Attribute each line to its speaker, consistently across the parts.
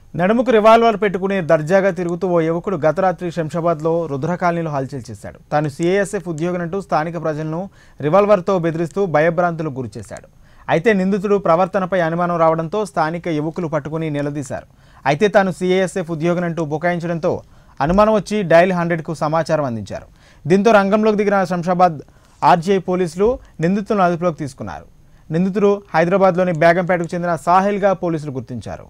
Speaker 1: నడుముకు రివాల్వర్ పెట్టుకుని దర్జాగా తిరుగుతూ ఓ యువకుడు గత రాత్రి శంషాబాద్లో రుద్ర కాలనీలో హల్చల్ చేశాడు తాను సీఏఎస్ఎఫ్ ఉద్యోగినంటూ స్థానిక ప్రజలను రివాల్వర్తో బెదిరిస్తూ భయభ్రాంతులకు గురిచేశాడు అయితే నిందితుడు ప్రవర్తనపై అనుమానం రావడంతో స్థానిక యువకులు పట్టుకుని నిలదీశారు అయితే తాను సీఏఎస్ఎఫ్ ఉద్యోగినంటూ బుకాయించడంతో అనుమానం వచ్చి డయల్ హండ్రెడ్కు సమాచారం అందించారు దీంతో రంగంలోకి దిగిన శంషాబాద్ ఆర్జీఐ పోలీసులు నిందితులను అదుపులోకి తీసుకున్నారు నిందితుడు హైదరాబాద్లోని బేగంపేటకు చెందిన సాహిల్గా పోలీసులు గుర్తించారు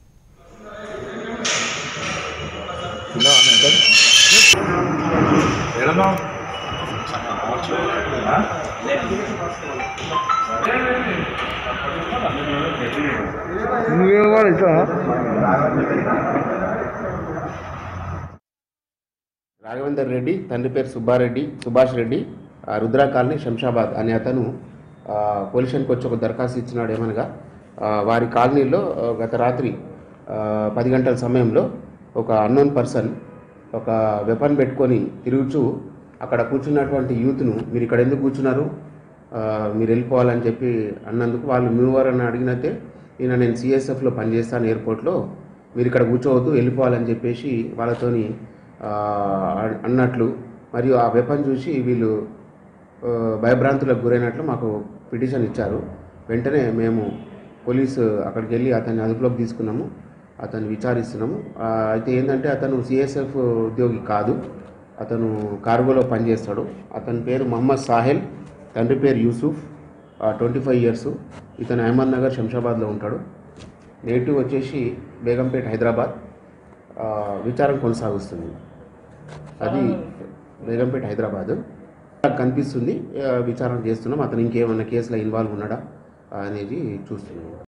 Speaker 2: రాఘవేందర్ రెడ్డి తండ్రి పేరు సుబ్బారెడ్డి సుభాష్ రెడ్డి ఆ, రుద్రా కాలనీ శంషాబాద్ అనే అతను ఆ, పోలీస్ స్టేషన్కి వచ్చి ఒక దరఖాస్తు ఇచ్చినాడు ఏమనగా ఆ, వారి కాలనీలో ఆ, గత రాత్రి ఆ, పది గంటల సమయంలో ఒక అన్నోన్ పర్సన్ ఒక వెపన్ పెట్టుకొని తిరుగుచూ అక్కడ కూర్చున్నటువంటి యూత్ను మీరు ఇక్కడ ఎందుకు కూర్చున్నారు ఆ, మీరు వెళ్ళిపోవాలని చెప్పి అన్నందుకు వాళ్ళు మీవారని అడిగినట్టే ఈయన నేను సిఎస్ఎఫ్లో పనిచేస్తాను ఎయిర్పోర్ట్లో మీరు ఇక్కడ కూర్చోవద్దు వెళ్ళిపోవాలని చెప్పేసి వాళ్ళతోని ఆ, అన్నట్లు మరియు ఆ వెపన్ చూసి వీళ్ళు ఆ, భయభ్రాంతులకు గురైనట్లు మాకు పిటిషన్ ఇచ్చారు వెంటనే మేము పోలీసు అక్కడికి వెళ్ళి అతన్ని అదుపులోకి తీసుకున్నాము అతన్ని విచారిస్తున్నాము ఆ, అయితే ఏంటంటే అతను సిఎస్ఎఫ్ ఉద్యోగి కాదు అతను కార్గోలో పనిచేస్తాడు అతని పేరు మహమ్మద్ సాహెల్ తండ్రి పేరు యూసుఫ్ ట్వంటీ ఫైవ్ ఇయర్స్ ఇతను అహ్మద్ నగర్ శంషాబాద్లో ఉంటాడు నేటివ్ వచ్చేసి బేగంపేట హైదరాబాద్ ఆ, విచారణ కొనసాగుస్తుంది అది బేగంపేట హైదరాబాద్ కనిపిస్తుంది ఆ, విచారణ చేస్తున్నాం అతను ఇంకేమన్నా కేసులో ఇన్వాల్వ్ ఉన్నాడా అనేది చూస్తున్నాం